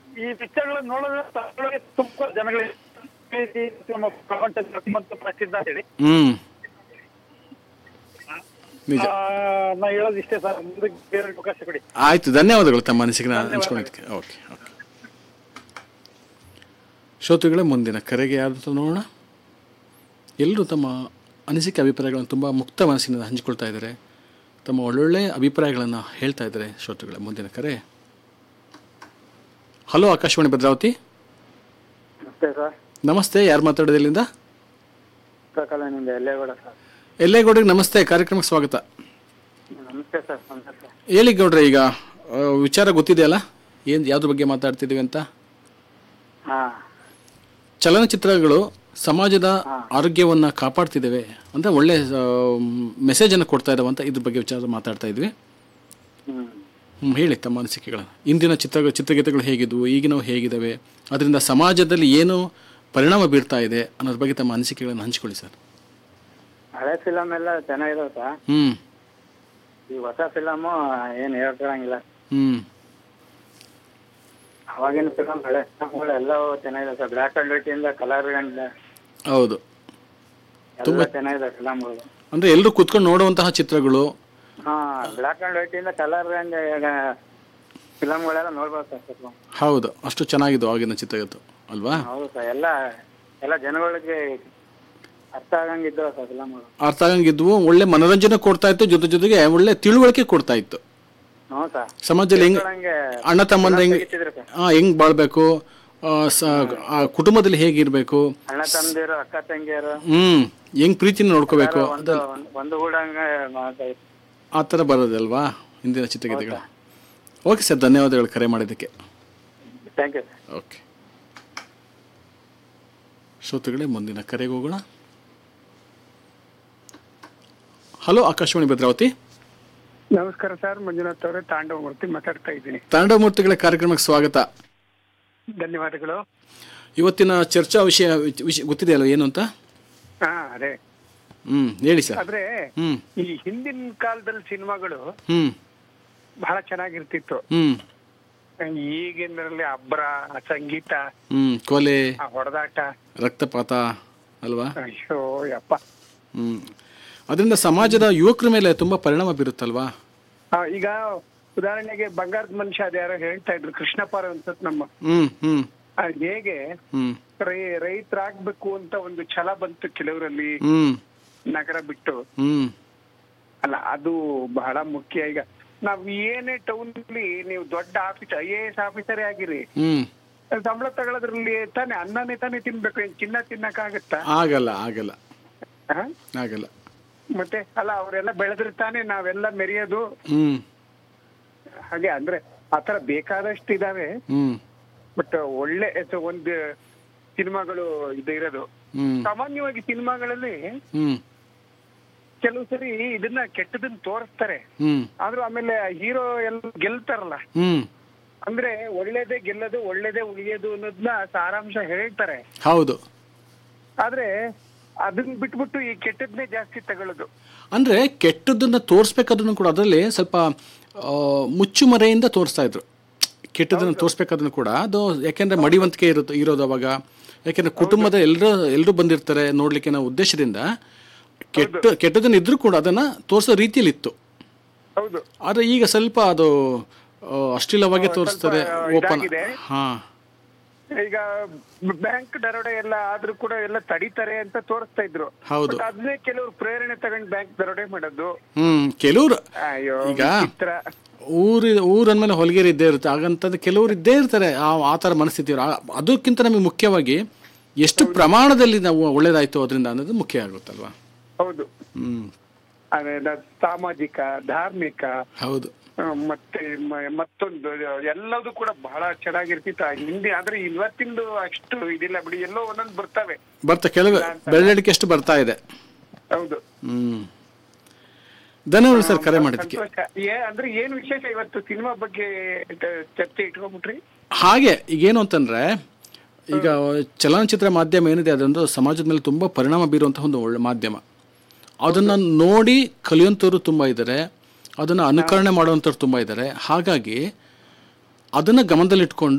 ಈ ಪಿಕ್ಚರ್ಗಳನ್ನ ನೋಡಿದ್ರೆ ತಗೊಳ್ಳೋಕೆ ತುಂಬಾ ಜನಗಳಿಗೆ ಪ್ರೀತಿ ನಮ್ಮ ಪ್ರಪಂಚದಲ್ಲಿ ಅತ್ಯಂತ ಪ್ರಸಿದ್ಧ ಅಂತ ಹೇಳಿ ಹ್ಮ್ ನಿಜ ಆ, ನಾ ಹೇಳೋದು ಇಷ್ಟೇ ಸರ್ ಮುಂದಕ್ಕೆ ಬೇರೆ ಅವಕಾಶ ಕೊಡಿ ಆಯ್ತು ಧನ್ಯವಾದಗಳು ತಮ್ಮ ಅನಿಸಿಕೆ ಹಂಚ್ಕೊಂಡಿದ್ದಕ್ಕೆ ಓಕೆ ಓಕೆ ಶ್ರೋತೃಗಳೇ ಮುಂದಿನ ಕರೆಗೆ ಯಾರು ನೋಡೋಣ ಎಲ್ಲರೂ ತಮ್ಮ ಅನಿಸಿಕೆ ಅಭಿಪ್ರಾಯಗಳನ್ನು ತುಂಬ ಮುಕ್ತ ಮನಸ್ಸಿನಿಂದ ಹಂಚಿಕೊಳ್ತಾ ಇದ್ದಾರೆ ತಮ್ಮ ಒಳ್ಳೊಳ್ಳೆ ಅಭಿಪ್ರಾಯಗಳನ್ನು ಹೇಳ್ತಾ ಇದ್ದಾರೆ ಶ್ರೋತೃಗಳೇ ಮುಂದಿನ ಕರೆ ಹಲೋ ಆಕಾಶವಾಣಿ ಭದ್ರಾವತಿ ನಮಸ್ತೆ ಸರ್ ನಮಸ್ತೆ ಯಾರು ಮಾತಾಡೋದು ಇಲ್ಲಿಂದ ಕಾಲೋನಿಂದ ಎಲ್ಲೇಗೌಡ ಸರ್ ಎಲ್ಲೇಗೌಡ್ರಿಗೆ ನಮಸ್ತೆ ಕಾರ್ಯಕ್ರಮಕ್ಕೆ ಸ್ವಾಗತ ನಮಸ್ತೆ ಸರ್ ನಮಸ್ತೆ ಹೇಳಿ ಗೌಡ್ರೆ ಈಗ ಆ, ವಿಚಾರ ಗೊತ್ತಿದೆಯಲ್ಲ ಏನು ಯಾವ್ದ್ರ ಬಗ್ಗೆ ಮಾತಾಡ್ತಿದ್ದೀವಿ ಅಂತ ಹಾ ಚಲನಚಿತ್ರಗಳು ಸಮಾಜದ ಆರೋಗ್ಯವನ್ನು ಕಾಪಾಡ್ತಿದ್ದೇವೆ ಅಂದರೆ ಒಳ್ಳೆ ಮೆಸೇಜನ್ನು ಕೊಡ್ತಾ ಇದ್ದಾವೆ ಅಂತ ಇದ್ರ ಬಗ್ಗೆ ವಿಚಾರ ಮಾತಾಡ್ತಾ ಇದ್ವಿ ಹ್ಮ್ ಹ್ಮ್, ಹೇಳಿ ತಮ್ಮ ಅನಿಸಿಕೆಗಳು ಇಂದಿನ ಚಿತ್ರ ಚಿತ್ರಗೀತೆಗಳು ಹೇಗಿದ್ವು ಈಗಿನವು ಹೇಗಿದ್ದಾವೆ ಅದರಿಂದ ಸಮಾಜದಲ್ಲಿ ಏನು ಪರಿಣಾಮ ಬೀರ್ತಾ ಇದೆ ಅನ್ನೋದ್ರ ಬಗ್ಗೆ ತಮ್ಮ ಅನಿಸಿಕೆಗಳನ್ನು ಹಂಚ್ಕೊಳ್ಳಿ ಸರ್ ಹಳೆ ಫಿಲಮ್ ಎಲ್ಲ ಚೆನ್ನಾಗಿದಾವೆ ಸರ್ ಹ್ಞೂ ಈ ಹೊಸ ಫಿಲಮು ಏನು ಹೇಳ್ಕೊಳಂಗಿಲ್ಲ ಹ್ಞೂ ಅವಾಗಿನ ಫಿಲಮ್ ಹಳೆ ಫಿಲಮ್ಗಳು ಎಲ್ಲವೂ ಚೆನ್ನಾಗಿದೆ ಸರ್ ಬ್ಲ್ಯಾಕ್ ಅಂಡ್ ವೈಟ್ ಇಂದ ಕಲರ್ ಅಂಡ್ ಹೌದು ಎಲ್ಲ ಚೆನ್ನಾಗಿದೆ ಫಿಲಮ್ಗಳು ಅಂದರೆ ಎಲ್ಲರೂ ಕುತ್ಕೊಂಡು ನೋಡುವಂತಹ ಚಿತ್ರಗಳು ಹಾ ಬ್ಲ್ಯಾಕ್ ಅಂಡ್ ವೈಟ್ ಇಂದ ಕಲರ್ ಅಂಡ್ ಫಿಲಮ್ಗಳೆಲ್ಲ ನೋಡ್ಬೋದು ಸರ್ ಫಿಲಮ್ ಹೌದು ಅಷ್ಟು ಚೆನ್ನಾಗಿದ್ದು ಆಗಿನ ಚಿತ್ರಗೀತೆ ಅಲ್ವಾ ಹೌದು ಸರ್ ಎಲ್ಲ ಎಲ್ಲ ಜನಗಳಿಗೆ ಅರ್ಥ ಆಗಂಗಿದ್ದು ಸರ್ ಫಿಲಮ್ಗಳು ಅರ್ಥ ಆಗಂಗಿದ್ವು ಒಳ್ಳೆ ಮನೋರಂಜನೆ ಕೊಡ್ತಾ ಇತ್ತು ಜೊತೆ ಜೊತೆಗೆ ಒಳ್ಳೆ ತಿಳುವಳಿಕೆ ಕೊಡ್ತಾ ಇತ್ತು ಹ್ಞೂ ಸರ್ ಸಮಾಜದಲ್ಲಿ ಹೆಂಗ್ ಹಂಗೆ ಅಣ್ಣ ತಮ್ಮಂದ ಹೆಂಗ್ ತೆಗಿತಿದ್ರು ಸರ್ ಆ, ಹೆಂಗ್ ಬಾಳ್ಬೇಕು ಆ, ಸ- ಆ ಕುಟುಂಬದಲ್ಲಿ ಹೇಗಿರ್ಬೇಕು ಅಣ್ಣ ತಮ್ಮದಿರು ಅಕ್ಕ ತಂಗಿಯರು ಹ್ಮ್ ಹೆಂಗ್ ಪ್ರೀತಿನ ನೋಡ್ಕೋಬೇಕು ಒಂದು ಒಂದು ಗೂಡಂಗ ಮಾಡ್ತಾ ಇದ್ರು ಆ ಥರ ಬರೋದಲ್ವಾ ಹಿಂದಿನ ಚಿತ್ರಗೀತೆಗಳು ಓಕೆ ಸರ್ ಧನ್ಯವಾದಗಳು ಕರೆ ಮಾಡಿದ್ದಕ್ಕೆ ಥ್ಯಾಂಕ್ ಯು ಸರ್ ಓಕೆ ಶ್ರೋತೃಗಳೇ ಮುಂದಿನ ಕರೆಗೆ ಹೋಗೋಣ ಹಲೋ ಆಕಾಶವಾಣಿ ಭದ್ರಾವತಿ ನಮಸ್ಕಾರ ಸರ್ ಮಂಜುನಾಥ್ ಅವರೇ ತಾಂಡವ ಮೂರ್ತಿ ಮಾತಾಡ್ತಾ ಇದ್ದೀನಿ ತಾಂಡವಮೂರ್ತಿಗಳ ಕಾರ್ಯಕ್ರಮಕ್ಕೆ ಸ್ವಾಗತ ಧನ್ಯವಾದಗಳು ಇವತ್ತಿನ ಚರ್ಚಾ ವಿಷಯ ವಿಷಯ ಗೊತ್ತಿದೆಯಲ್ಲ ಏನು ಅಂತ ಹಾ ಅದೇ ಹ್ಮ್ ಹೇಳಿ ಸರ್ ಆದ್ರೆ ಹ್ಮ್ ಈ ಹಿಂದಿನ ಕಾಲದಲ್ಲಿ ಸಿನಿಮಾಗಳು ಹ್ಮ್ ಬಹಳ ಚೆನ್ನಾಗಿರ್ತಿತ್ತು ಹ್ಮ್ ಈಗಿನರಲ್ಲಿ ಅಬ್ರ ಆ ಸಂಗೀತ ಹ್ಮ್ ಕೊಲೆ ಆ ಹೊಡೆದಾಟ ರಕ್ತಪಾತ ಅಲ್ವಾ ಅಯ್ಯೋ ಯಪ್ಪ ಹ್ಮ್ ಅದರಿಂದ ಸಮಾಜದ ಯುವಕರ ಮೇಲೆ ತುಂಬಾ ಪರಿಣಾಮ ಬೀರುತ್ತಲ್ವಾ ಆ, ಈಗ ಉದಾಹರಣೆಗೆ ಬಂಗಾರದ ಮನುಷ್ಯ ಅದ್ಯಾರೋ ಹೇಳ್ತಾ ಇದ್ರು ಕೃಷ್ಣಪ್ಪ ಅನ್ಸತ್ ನಮ್ಮ ಹ್ಮ್ ಹ್ಮ್ ಆ, ಹೇಗೆ ಹ್ಮ್ ರೈ ರೈತರಾಗ್ಬೇಕು ಅಂತ ಒಂದು ಛಲ ಬಂತು ಕೆಲವರಲ್ಲಿ ಹ್ಮ್ ನಗರ ಬಿಟ್ಟು ಹ್ಮ್ ಅಲ್ಲ ಅದು ಬಹಳ ಮುಖ್ಯ ಈಗ ನಾವ್ ಏನೇ ಟೌನ್ ಅಲ್ಲಿ ನೀವು ದೊಡ್ಡ ಆಫೀಸ್ ಐ ಎ ಎಸ್ ಆಫೀಸರೇ ಆಗಿರಿ ಹ್ಮ್ ಸಂಬಳ ತಗೊಳ್ಳೋದ್ರಲ್ಲಿ ತಾನೇ ಅನ್ನನೇ ತಾನೇ ತಿನ್ಬೇಕು ಏನ್ ಚಿನ್ನ ತಿನ್ನಕ್ಕಾಗತ್ತಾ ಆಗಲ್ಲ ಆಗಲ್ಲ ಆ? ಆಗಲ್ಲ ಮತ್ತೆ ಅಲ್ಲ ಅವರೆಲ್ಲ ಬೆಳೆದ್ರೆ ತಾನೇ ನಾವೆಲ್ಲ ಮೆರೆಯೋದು ಹ್ಮ್ ಹಾಗೆ ಅಂದ್ರೆ ಆತರ ಬೇಕಾದಷ್ಟು ಇದಾವೆ ಹ್ಮ್ ಬಟ್ ಒಳ್ಳೆ ಅಥವಾ ಒಂದು ಸಿನಿಮಾಗಳು ಇದು ಇರೋದು ಹ್ಮ್ ಸಾಮಾನ್ಯವಾಗಿ ಸಿನಿಮಾಗಳಲ್ಲಿ ಹ್ಮ್ ಕೆಲವು ಸರಿ ಇದನ್ನ ಕೆಟ್ಟದನ್ನ ತೋರಿಸ್ತಾರೆ ಹ್ಮ್ ಆದ್ರೂ ಆಮೇಲೆ ಹೀರೋ ಎಲ್ಲ ಗೆಲ್ತಾರಲ್ಲ ಹ್ಮ್ ಅಂದ್ರೆ ಒಳ್ಳೇದೇ ಗೆಲ್ಲೋದು ಒಳ್ಳೇದೇ ಉಳಿಯೋದು ಅನ್ನೋದನ್ನ ಸಾರಾಂಶ ಹೇಳ್ತಾರೆ ಹೌದು ಆದ್ರೆ ಅದನ್ನ ಬಿಟ್ಬಿಟ್ಟು ಈ ಕೆಟ್ಟದ್ನೇ ಜಾಸ್ತಿ ತಗೊಳ್ಳೋದು ಅಂದ್ರೆ ಕೆಟ್ಟದ್ದನ್ನ ತೋರಿಸ್ಬೇಕಾದ್ರೂ ಕೂಡ ಅದರಲ್ಲಿ ಸ್ವಲ್ಪ ಆ, ಮುಚ್ಚುಮರೆಯಿಂದ ತೋರಿಸ್ತಾ ಇದ್ರು ಕೆಟ್ಟದನ್ನು ತೋರಿಸ್ಬೇಕಾದ್ರೂ ಕೂಡ ಅದು ಯಾಕೆಂದ್ರೆ ಮಡಿವಂತಿಕೆ ಇರುತ್ತೆ ಇರೋದು ಅವಾಗ ಯಾಕೆಂದ್ರೆ ಕುಟುಂಬದ ಎಲ್ಲರೂ ಎಲ್ಲರೂ ಬಂದಿರ್ತಾರೆ ನೋಡ್ಲಿಕ್ಕೆ ಅನ್ನೋ ಉದ್ದೇಶದಿಂದ ಕೆಟ್ಟ ಕೆಟ್ಟದನ್ನ ಇದ್ರೂ ಕೂಡ ಅದನ್ನ ತೋರಿಸೋ ರೀತಿಯಲ್ಲಿ ಇತ್ತು ಹೌದು ಆದ್ರೆ ಈಗ ಸ್ವಲ್ಪ ಅದು ಆ, ಅಶ್ಲೀಲವಾಗಿ ತೋರಿಸ್ತಾರೆ ಓಪನ್ ಇದಾಗಿದೆ. ಹಾ ಈಗ ಬ್ಯಾಂಕ್ ದರೋಡೆ ಎಲ್ಲ ಆದ್ರೂ ಕೂಡ ಎಲ್ಲ ತಡಿತಾರೆ ಅಂತ ತೋರಿಸ್ತಾ ಇದ್ರು ಹೌದು ಬಟ್ ಅದನ್ನೇ ಕೆಲವರು ಪ್ರೇರಣೆ ತಗೊಂಡ್ ಬ್ಯಾಂಕ್ ದರೋಡೆ ಮಾಡೋದು ಹ್ಮ್ ಕೆಲವ್ರು ಅಯ್ಯೋ ಈಗ ವಿಚಿತ್ರ. ಊರಿ ಊರಂದ್ಮೇಲೆ ಹೊಲಗೇರಿ ಇದ್ದೇ ಇರುತ್ತೆ ಹಾಗಂತಂದು ಕೆಲವರು ಇದ್ದೇ ಇರ್ತಾರೆ ಆ ಆ ಥರ ಮನಸ್ಥಿತಿ ಇವ್ರು. ಆ- ಅದಕ್ಕಿಂತ ನಮಗೆ ಮುಖ್ಯವಾಗಿ ಎಷ್ಟು ಪ್ರಮಾಣದಲ್ಲಿ ನಾವು ಒಳ್ಳೇದಾಯ್ತು ಅದರಿಂದ ಅನ್ನೋದು ಮುಖ್ಯ ಆಗುತ್ತಲ್ವಾ ಹೌದು ಹ್ಮ್ ಅದೇ ದ- ಸಾಮಾಜಿಕ ಧಾರ್ಮಿಕ ಹೌದು ಆ, ಮತ್ತೆ ಮ- ಮತ್ತೊಂದು ಎಲ್ಲದೂ ಕೂಡ ಬಹಳ ಚೆನ್ನಾಗಿರ್ತಿತ್ತು ಆ ಹಿಂದೆ ಆದ್ರೆ ಇವತ್ತಿಂದು ಅಷ್ಟು ಇದಿಲ್ಲ ಬಿಡಿ ಎಲ್ಲೋ ಒಂದೊಂದು ಬರ್ತವೆ ಬರ್ತಾ ಕೆಲವು ಬೆರಳಿಕೆ ಎಷ್ಟು ಬರ್ತಾ ಇದೆ ಹೌದು ಹ್ಮ್ ಧನ್ಯವಾದ ಸರ್ ಕರೆ ಮಾಡಿದ್ದಕ್ಕೆ ಸಂತೋಷ ಏ ಅಂದ್ರೆ ಏನ್ ವಿಶೇಷ ಇವತ್ತು ಸಿನಿಮಾ ಬಗ್ಗೆ ಟ- ಚರ್ಚೆ ಇಟ್ಕೊಂಡ್ಬಿಟ್ರಿ ಹಾಗೆ ಈಗೇನು ಅಂತಂದ್ರೆ ಈಗ ಚಲನಚಿತ್ರ ಮಾಧ್ಯಮ ಏನಿದೆ ಅದೊಂದು ಸಮಾಜದ ಮೇಲೆ ತುಂಬ ಪರಿಣಾಮ ಬೀರುವಂತಹ ಒಂದು ಒಳ್ಳೆ ಮಾಧ್ಯಮ ಅದನ್ನು ನೋಡಿ ಕಲಿಯುವಂಥವ್ರು ತುಂಬ ಇದ್ದಾರೆ ಅದನ್ನು ಅನುಕರಣೆ ಮಾಡುವಂಥವ್ರು ತುಂಬ ಇದ್ದಾರೆ ಹಾಗಾಗಿ ಅದನ್ನು ಗಮನದಲ್ಲಿಟ್ಕೊಂಡು